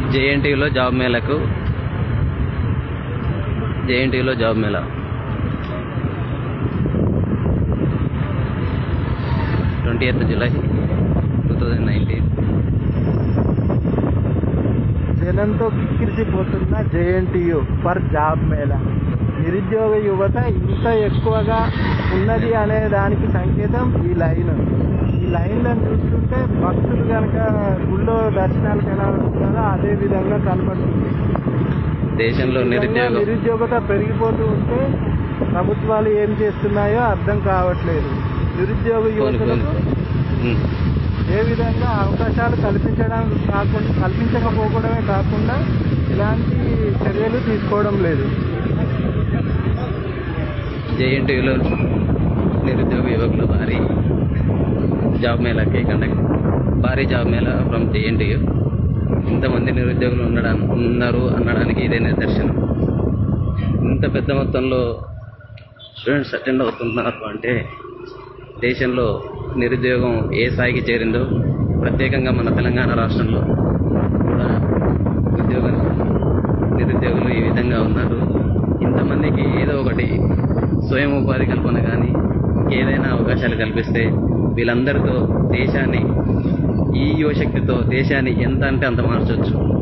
జేఎన్టీయూలో job మేళకు జేఎన్టీయూలో job mela twenty eighth July two thousand nineteen జనంతో కిక్కిరిసిపోతున్న జేఎన్టీయు ఫర్ జాబ్ మేళా నిరుద్యోగ యువత ఇంత ఎక్కువగా ఉన్నది అనే దానికి సంకేతం ఈ లైన్ ఈ లైన్లను చూస్తుంటే భక్తులు కనుక గుళ్ళో దర్శనాలకు ఎలా ఉంటున్నారో అదే విధంగా కనపడుతుంది దేశంలో ఈ విధంగా నిరుద్యోగం నిరుద్యోగత పెరిగిపోతూ ఉంటే ప్రభుత్వాలు ఏం చేస్తున్నాయో అర్థం కావట్లేదు నిరుద్యోగ పోను పోను యువతలకు ఉమ్. ఏ విధంగా అవకాశాలు కల్పించడం కాకుండా కల్పించకపోవడమే కాకుండా ఇలాంటి చర్యలు తీసుకోవడం లేదు జేఎన్టీయూలో నిరుద్యోగ యువకుల భారీ జాబ్ మేళాకి కండక్ట్ భారీ జాబ్ మేళా ఫ్రమ్ జేఎన్టీయూ ఇంతమంది నిరుద్యోగులు ఉండడం ఉన్నారు అనడానికి ఇదే నిదర్శనం ఇంత పెద్ద మొత్తంలో స్టూడెంట్స్ అటెండ్ అవుతున్నారు అంటే దేశంలో నిరుద్యోగం ఏ స్థాయికి చేరిందో ప్రత్యేకంగా మన తెలంగాణ రాష్ట్రంలో కూడా ఉద్యోగ నిరుద్యోగులు ఈ విధంగా ఉన్నారు ఇంతమందికి ఏదో ఒకటి స్వయం ఉపాధి కల్పన కానీ ఇంకేదైనా అవకాశాలు కల్పిస్తే వీళ్ళందరితో దేశాన్ని ఈ యువశక్తితో దేశాన్ని ఎంత అంటే అంత మార్చొచ్చు